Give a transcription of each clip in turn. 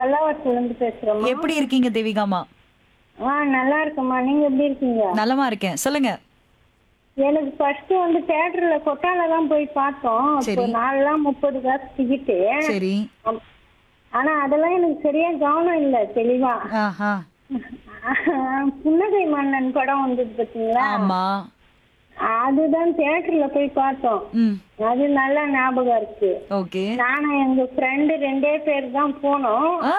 பல்லாவரத்துல இருந்து பேசுறோம்மா எப்படி இருக்கீங்க தேவிகாமா ஆ நல்லா இருக்கேம்மா நீங்க எப்படி இருக்கீங்க நலமா இருக்கேன் சொல்லுங்க எனக்கு ஃபர்ஸ்ட் வந்து தியேட்டர்ல கொட்டால தான் போய் பார்த்தோம் சரி. இப்போ நாலுலாம் முப்பது காசு டிக்கெட்டு சரி ஆனா அதெல்லாம் எனக்கு சரியா கவனம் இல்ல தெளிவா ஆஹா புன்னகை மன்னன் படம் வந்தது பாத்தீங்களா ஆமா அதுதான் தியேட்டர்ல போய் பார்த்தோம் ம் அது நல்லா ஞாபகம் இருக்கு ஓகே நானும் எங்க ஃப்ரெண்டு ரெண்டே பேர் தான் போனோம் ஆ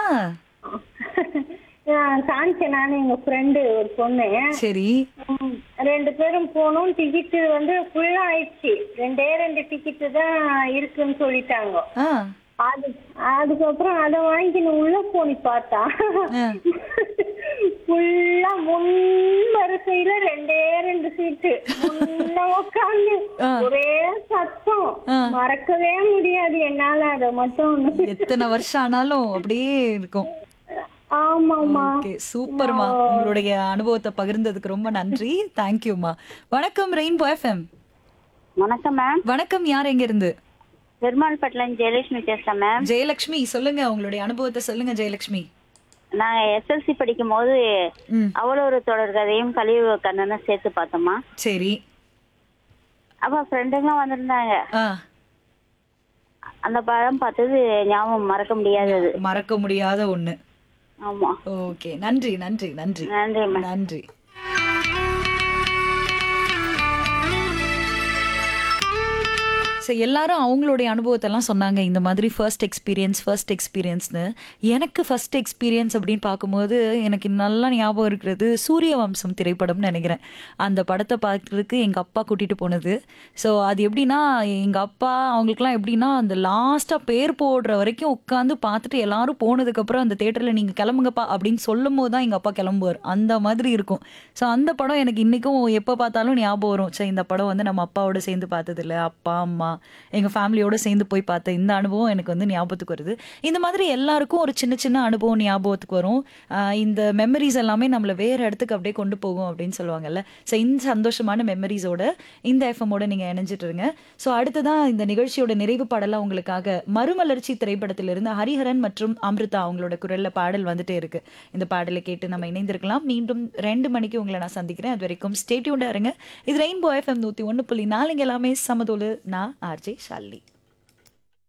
காமிச்சேன் நானும் எங்க ஃப்ரெண்டு ஒரு பொண்ணு சரி ம், ரெண்டு பேரும் போனோம் டிக்கெட் வந்து ஃபுல்லா ஆயிடுச்சு ரெண்டே ரெண்டு டிக்கெட் தான் இருக்குன்னு சொல்லிட்டாங்க ஆ அது அதுக்கப்புறம் அதை வாங்கின்னு உள்ள போனி பார்த்தா ஆ. ஃபுல்லா முன் வரிசையில ரெண்டே ரெண்டு சீட்டு முன்ன உட்காந்து ஆ. ஒரே சத்தம் ஆ. மறக்கவே முடியாது என்னால அதை மட்டும் எத்தனை வருஷம் ஆனாலும் அப்படியே இருக்கும் ஆமாமா ஓகே சூப்பர்மா உங்களுடைய அனுபவத்தை பகிர்ந்ததுக்கு ரொம்ப நன்றி தேங்க்யூமா வணக்கம் ரெயின்போ எஃப்எம் வணக்கம் மேம் வணக்கம் யார் எங்க இருந்து பெருமாள்பட்டிலேருந்து ஜெயலட்சுமி பேசுறேன் மேம் ஜெயலட்சுமி சொல்லுங்க உங்களுடைய அனுபவத்தை சொல்லுங்க ஜெயலட்சுமி நாங்க எஸ்எல்சி படிக்கும் போது ம் அவ்வளோ ஒரு தொடர் கதையும் கழிவு கண்ணனும் சேர்த்து பார்த்தோமா சரி அப்ப ஃப்ரெண்டுங்களும் வந்திருந்தாங்க ஆ அந்த படம் பார்த்தது ஞாபகம் மறக்க முடியாதது மறக்க முடியாத ஒண்ணு ஆமா ஓகே நன்றி நன்றி நன்றி நன்றி மேம் நன்றி ஸோ எல்லாரும் அவங்களுடைய அனுபவத்தெல்லாம் சொன்னாங்க இந்த மாதிரி ஃபர்ஸ்ட் எக்ஸ்பீரியன்ஸ் ஃபர்ஸ்ட் எக்ஸ்பீரியன்ஸ்னு எனக்கு ஃபர்ஸ்ட் எக்ஸ்பீரியன்ஸ் அப்படின்னு பார்க்கும்போது எனக்கு நல்லா ஞாபகம் இருக்கிறது சூரிய வம்சம் திரைப்படம்னு நினைக்கிறேன் அந்த படத்தை பார்க்கறதுக்கு எங்கள் அப்பா கூட்டிகிட்டு போனது ஸோ அது எப்படின்னா எங்கள் அப்பா அவங்களுக்குலாம் எப்படின்னா அந்த லாஸ்ட்டாக பேர் போடுற வரைக்கும் உட்காந்து பார்த்துட்டு எல்லாரும் போனதுக்கப்புறம் அந்த தேட்டரில் நீங்கள் கிளம்புங்கப்பா அப்படின்னு சொல்லும் போது தான் எங்கள் அப்பா கிளம்புவார் அந்த மாதிரி இருக்கும் ஸோ அந்த படம் எனக்கு இன்றைக்கும் எப்போ பார்த்தாலும் ஞாபகம் வரும் சரி இந்த படம் வந்து நம்ம அப்பாவோட சேர்ந்து பார்த்ததில்ல அப்பா அம்மா எங்கள் ஃபேமிலியோட சேர்ந்து போய் பார்த்த இந்த அனுபவம் எனக்கு வந்து ஞாபகத்துக்கு வருது இந்த மாதிரி எல்லாருக்கும் ஒரு சின்ன சின்ன அனுபவம் ஞாபகத்துக்கு வரும் ஆஹ் இந்த மெமரிஸ் எல்லாமே நம்மளை வேறு இடத்துக்கு அப்படியே கொண்டு போகும் அப்படின்னு சொல்லுவாங்கல்ல ஸோ இந்த சந்தோஷமான மெமரிஸோட இந்த எஃப்எம்மோட நீங்கள் இணைஞ்சிட்டு இருங்க ஸோ அடுத்ததான் இந்த நிகழ்ச்சியோட நிறைவு பாடலாம் உங்களுக்காக மறுமலர்ச்சி திரைப்படத்திலிருந்து ஹரிஹரன் மற்றும் அமிர்தா அவங்களோட குரல்ல பாடல் வந்துட்டே இருக்கு இந்த பாடலை கேட்டு நம்ம இணைந்திருக்கலாம் மீண்டும் ரெண்டு மணிக்கு உங்களை நான் சந்திக்கிறேன் அது வரைக்கும் ஸ்டேட்யூண்டா இருங்க இது ரெயின்போ எஃப்எம் நூற்றி ஒன்று புள்ளி நாலுங்க எல்லாமே சமதோலு நான் ஆர்ஜே ஷாலினி